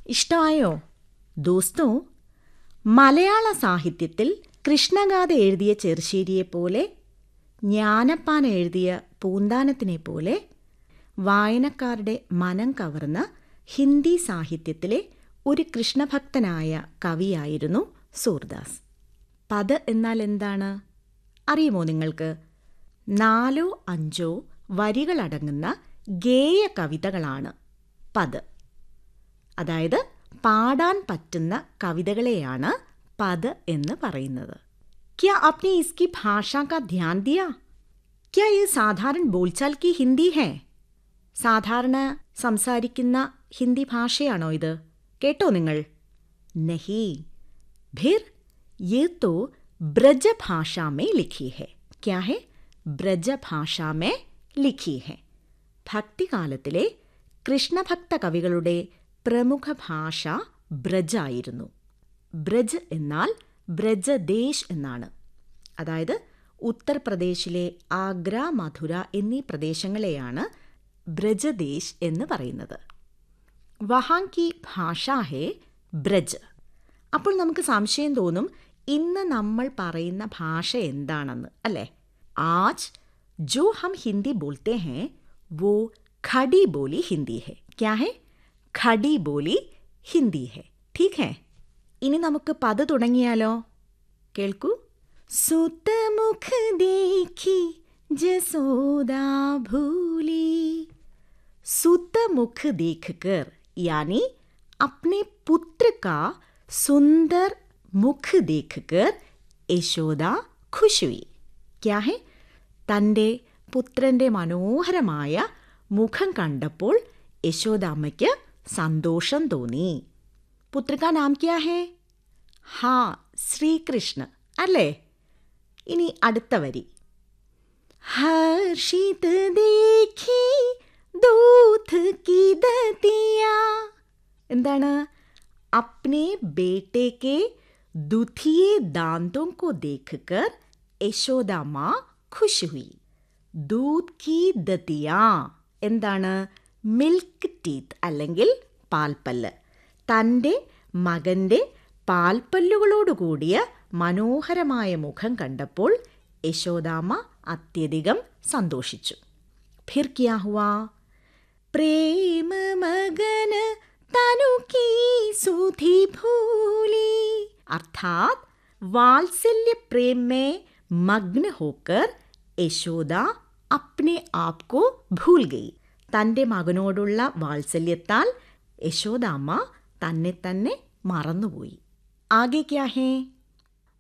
ഇഷ്ടമായോ ദോസ്തോ മലയാള സാഹിത്യത്തിൽ കൃഷ്ണഗാഥ എഴുതിയ ചെറുശ്ശേരിയെപ്പോലെ ജ്ഞാനപ്പാൻ എഴുതിയ പൂന്താനത്തിനെ പോലെ വായനക്കാരുടെ മനം കവർന്ന ഹിന്ദി സാഹിത്യത്തിലെ ഒരു കൃഷ്ണഭക്തനായ കവിയായിരുന്നു സൂർദാസ് പദ് എന്നാൽ എന്താണ് അറിയുമോ നിങ്ങൾക്ക് നാലോ അഞ്ചോ വരികളടങ്ങുന്ന ഗേയ കവിതകളാണ് പദ് അതായത് പാടാൻ പറ്റുന്ന കവിതകളെയാണ് പദ് എന്ന് പറയുന്നത് ക്യാ आपने इसकी ഭാഷ का ध्यान दिया क्या ये സാധാരണ ബോൾച്ചാൽ की ഹിന്ദി ഹേ സാധാരണ സംസാരിക്കുന്ന ഹിന്ദി ഭാഷയാണോ ഇത് കേട്ടോ നിങ്ങൾ നഹി ഭിർ ये तो ब्रजभाषा में लिखी है क्या है ब्रजഭാഷാ में लिखी है ഭക്തികാലത്തിലെ കൃഷ്ണഭക്ത കവികളുടെ പ്രമുഖ ഭാഷ ബ്രജായിരുന്നു ബ്രജ് എന്നാൽ ബ്രജദേശ് എന്നാണ് അതായത് ഉത്തർപ്രദേശിലെ ആഗ്ര മധുര എന്നീ പ്രദേശങ്ങളെയാണ് ബ്രജദേശ് എന്ന് പറയുന്നത് വഹാങ്കി ഭാഷ ഹേ ബ്രജ് അപ്പോൾ നമുക്ക് സംശയം തോന്നും ഇന്ന് നമ്മൾ പറയുന്ന ഭാഷ എന്താണെന്ന് അല്ലേ ആജ് जो हम हिंदी बोलते हैं वो खड़ी बोली हिंदी है क्या है खड़ी बोली ഹിന്ദി ഹെ ठीक है ഇനി നമുക്ക് പദ തുടങ്ങിയാലോ കേൾക്കൂ സുതമുഖ ദേഖി ജസോദാ ഭൂലി सुतमुख देखकर यानी अपने पुत्र का सुंदर मुख देखकर യശോദ खुश हुई क्या है തൻ്റെ പുത്രൻ്റെ മനോഹരമായ മുഖം കണ്ടപ്പോൾ യശോദാമ്മയ്ക്ക് സന്തോഷം തോന്നി പുത്രക നാം ക്യാ ഹേ ഹാ ശ്രീകൃഷ്ണ അല്ലേ ഇനി അടുത്ത വരി ഹർഷിത് ദേഖി ദൂത് की दतिया എന്താണ് अपने बेटे के दुथिए दांतों को देखकर യശോദ മാ ഖുഷ് ഹുയി ദൂത് കി ദതിയ എന്താണ് മിൽക്ക് ടീത്ത് അല്ലെങ്കിൽ പാൽപ്പല്ല് തൻ്റെ മകൻ്റെ പാൽപ്പല്ലുകളോടുകൂടിയ മനോഹരമായ മുഖം കണ്ടപ്പോൾ യശോദാമ്മ അത്യധികം സന്തോഷിച്ചു ഫിർ ക്യാ ഹുവാ प्रेम मगन तनु की सुधि भूली अर्थात वात्सल्य प्रेम में मग्न होकर യശോദ അപ്നെ ആപ് കോ ഭൂൽ ഗയി തൻ്റെ മകനോടുള്ള വാത്സല്യത്താൽ യശോദാമ്മ തന്നെ തന്നെ മറന്നുപോയി ആകെ ക്യാ ഹേ